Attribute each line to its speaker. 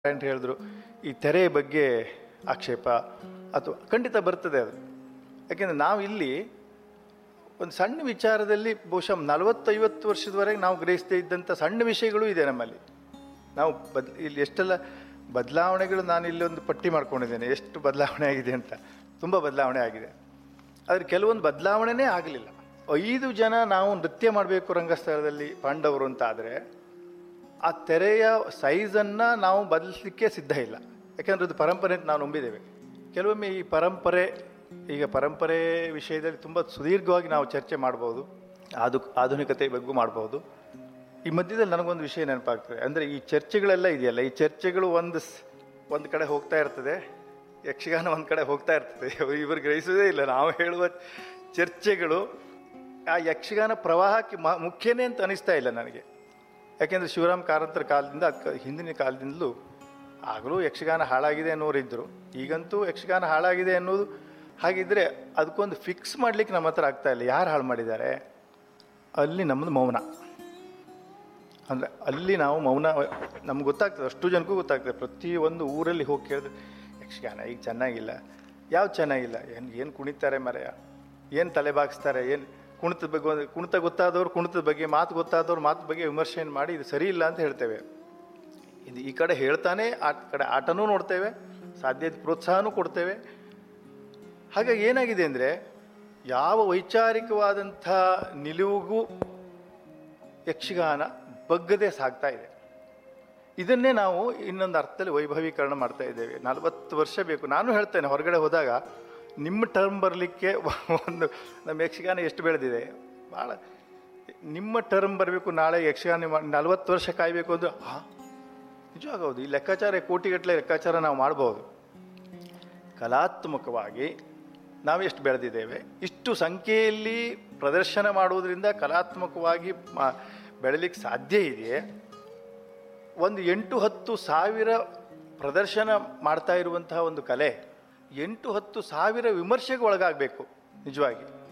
Speaker 1: ಅಂತ ಹೇಳಿದ್ರು ಈ ತೆರೆಯ ಬಗ್ಗೆ ಆಕ್ಷೇಪ ಅಥವಾ ಖಂಡಿತ ಬರ್ತದೆ ಅದು ಯಾಕೆಂದರೆ ನಾವು ಇಲ್ಲಿ ಒಂದು ಸಣ್ಣ ವಿಚಾರದಲ್ಲಿ ಬಹುಶಃ ನಲವತ್ತೈವತ್ತು ವರ್ಷದವರೆಗೆ ನಾವು ಗ್ರಹಿಸದೇ ಇದ್ದಂಥ ಸಣ್ಣ ವಿಷಯಗಳು ಇದೆ ನಮ್ಮಲ್ಲಿ ನಾವು ಬದ್ ಇಲ್ಲಿ ಎಷ್ಟೆಲ್ಲ ಬದಲಾವಣೆಗಳು ನಾನು ಇಲ್ಲಿ ಒಂದು ಪಟ್ಟಿ ಮಾಡ್ಕೊಂಡಿದ್ದೇನೆ ಎಷ್ಟು ಬದಲಾವಣೆ ಆಗಿದೆ ಅಂತ ತುಂಬ ಬದಲಾವಣೆ ಆಗಿದೆ ಆದರೆ ಕೆಲವೊಂದು ಬದಲಾವಣೆನೇ ಆಗಲಿಲ್ಲ ಐದು ಜನ ನಾವು ನೃತ್ಯ ಮಾಡಬೇಕು ರಂಗಸ್ಥಳದಲ್ಲಿ ಪಾಂಡವರು ಅಂತ ಆದರೆ ಆ ತೆರೆಯ ಸೈಜನ್ನು ನಾವು ಬದಲಿಸಲಿಕ್ಕೆ ಸಿದ್ಧ ಇಲ್ಲ ಯಾಕೆಂದರೆ ಅದು ಪರಂಪರೆ ಅಂತ ನಾವು ನಂಬಿದ್ದೇವೆ ಕೆಲವೊಮ್ಮೆ ಈ ಪರಂಪರೆ ಈಗ ಪರಂಪರೆ ವಿಷಯದಲ್ಲಿ ತುಂಬ ಸುದೀರ್ಘವಾಗಿ ನಾವು ಚರ್ಚೆ ಮಾಡ್ಬೋದು ಆದು ಆಧುನಿಕತೆ ಬಗ್ಗೆ ಮಾಡ್ಬೋದು ಈ ಮಧ್ಯದಲ್ಲಿ ನನಗೊಂದು ವಿಷಯ ನೆನಪಾಗ್ತದೆ ಅಂದರೆ ಈ ಚರ್ಚೆಗಳೆಲ್ಲ ಇದೆಯಲ್ಲ ಈ ಚರ್ಚೆಗಳು ಒಂದು ಸ್- ಒಂದು ಕಡೆ ಹೋಗ್ತಾ ಇರ್ತದೆ ಯಕ್ಷಗಾನ ಒಂದು ಕಡೆ ಹೋಗ್ತಾ ಇರ್ತದೆ ಇವರು ಗ್ರಹಿಸೋದೇ ಇಲ್ಲ ನಾವು ಹೇಳುವ ಚರ್ಚೆಗಳು ಆ ಯಕ್ಷಗಾನ ಪ್ರವಾಹಕ್ಕೆ ಮ ಮುಖ್ಯನೇ ಅಂತ ಅನಿಸ್ತಾ ಇಲ್ಲ ನನಗೆ ಯಾಕೆಂದರೆ ಶಿವರಾಮ್ ಕಾರಂತರ ಕಾಲದಿಂದ ಅದ್ಕ ಹಿಂದಿನ ಕಾಲದಿಂದಲೂ ಆಗಲೂ ಯಕ್ಷಗಾನ ಹಾಳಾಗಿದೆ ಅನ್ನೋರಿದ್ದರು ಈಗಂತೂ ಯಕ್ಷಗಾನ ಹಾಳಾಗಿದೆ ಅನ್ನೋದು ಹಾಗಿದ್ದರೆ ಅದಕ್ಕೊಂದು ಫಿಕ್ಸ್ ಮಾಡಲಿಕ್ಕೆ ನಮ್ಮ ಹತ್ರ ಆಗ್ತಾ ಇಲ್ಲ ಯಾರು ಹಾಳು ಮಾಡಿದ್ದಾರೆ ಅಲ್ಲಿ ನಮ್ಮದು ಮೌನ ಅಂದರೆ ಅಲ್ಲಿ ನಾವು ಮೌನ ನಮ್ಗೆ ಗೊತ್ತಾಗ್ತದೆ ಅಷ್ಟು ಜನಕ್ಕೂ ಗೊತ್ತಾಗ್ತದೆ ಪ್ರತಿಯೊಂದು ಊರಲ್ಲಿ ಹೋಗಿ ಕೇಳಿದ್ರೆ ಯಕ್ಷಗಾನ ಈಗ ಚೆನ್ನಾಗಿಲ್ಲ ಯಾವ್ದು ಚೆನ್ನಾಗಿಲ್ಲ ಏನು ಏನು ಕುಣಿತಾರೆ ಮರೆಯ ಏನು ತಲೆ ಬಾಗಿಸ್ತಾರೆ ಏನು ಕುಣಿತದ ಬಗ್ಗೆ ಒಂದು ಕುಣಿತ ಗೊತ್ತಾದವ್ರು ಕುಣಿತದ ಬಗ್ಗೆ ಮಾತು ಗೊತ್ತಾದವ್ರು ಮಾತು ಬಗ್ಗೆ ವಿಮರ್ಶೆಯನ್ನು ಮಾಡಿ ಇದು ಸರಿ ಇಲ್ಲ ಅಂತ ಹೇಳ್ತೇವೆ ಇದು ಈ ಕಡೆ ಹೇಳ್ತಾನೆ ಆ ಕಡೆ ಆಟನೂ ನೋಡ್ತೇವೆ ಸಾಧ್ಯತೆ ಪ್ರೋತ್ಸಾಹನೂ ಕೊಡ್ತೇವೆ ಹಾಗಾಗಿ ಏನಾಗಿದೆ ಅಂದರೆ ಯಾವ ವೈಚಾರಿಕವಾದಂಥ ನಿಲುವಿಗೂ ಯಕ್ಷಗಾನ ಬಗ್ಗದೆ ಸಾಗ್ತಾ ಇದೆ ಇದನ್ನೇ ನಾವು ಇನ್ನೊಂದು ಅರ್ಥದಲ್ಲಿ ವೈಭವೀಕರಣ ಮಾಡ್ತಾ ಇದ್ದೇವೆ ನಲವತ್ತು ವರ್ಷ ಬೇಕು ನಾನು ಹೇಳ್ತೇನೆ ಹೊರಗಡೆ ಹೋದಾಗ ನಿಮ್ಮ ಟರ್ಮ್ ಬರಲಿಕ್ಕೆ ಒಂದು ನಮ್ಮ ಯಕ್ಷಗಾನ ಎಷ್ಟು ಬೆಳೆದಿದೆ ಭಾಳ ನಿಮ್ಮ ಟರ್ಮ್ ಬರಬೇಕು ನಾಳೆ ಯಕ್ಷಗಾನ ಮಾ- ನಲವತ್ತು ವರ್ಷ ಕಾಯಬೇಕು ಅಂದ್ರೆ ಹಾಂ ನಿಜವಾಗೌದು ಈ ಲೆಕ್ಕಾಚಾರ ಕೋಟಿಗಟ್ಟಲೆ ಲೆಕ್ಕಾಚಾರ ನಾವು ಮಾಡ್ಬೋದು ಕಲಾತ್ಮಕವಾಗಿ ನಾವು ಎಷ್ಟು ಬೆಳೆದಿದ್ದೇವೆ ಇಷ್ಟು ಸಂಖ್ಯೆಯಲ್ಲಿ ಪ್ರದರ್ಶನ ಮಾಡುವುದರಿಂದ ಕಲಾತ್ಮಕವಾಗಿ ಮಾ- ಬೆಳಲಿಕ್ಕೆ ಸಾಧ್ಯ ಇದೆಯೇ ಒಂದು ಎಂಟು ಹತ್ತು ಸಾವಿರ ಪ್ರದರ್ಶನ ಮಾಡ್ತಾ ಇರುವಂತಹ ಒಂದು ಕಲೆ ಎಂಟು ಹತ್ತು ಸಾವಿರ ವಿಮರ್ಶೆಗೆ ಒಳಗಾಗಬೇಕು ನಿಜವಾಗಿ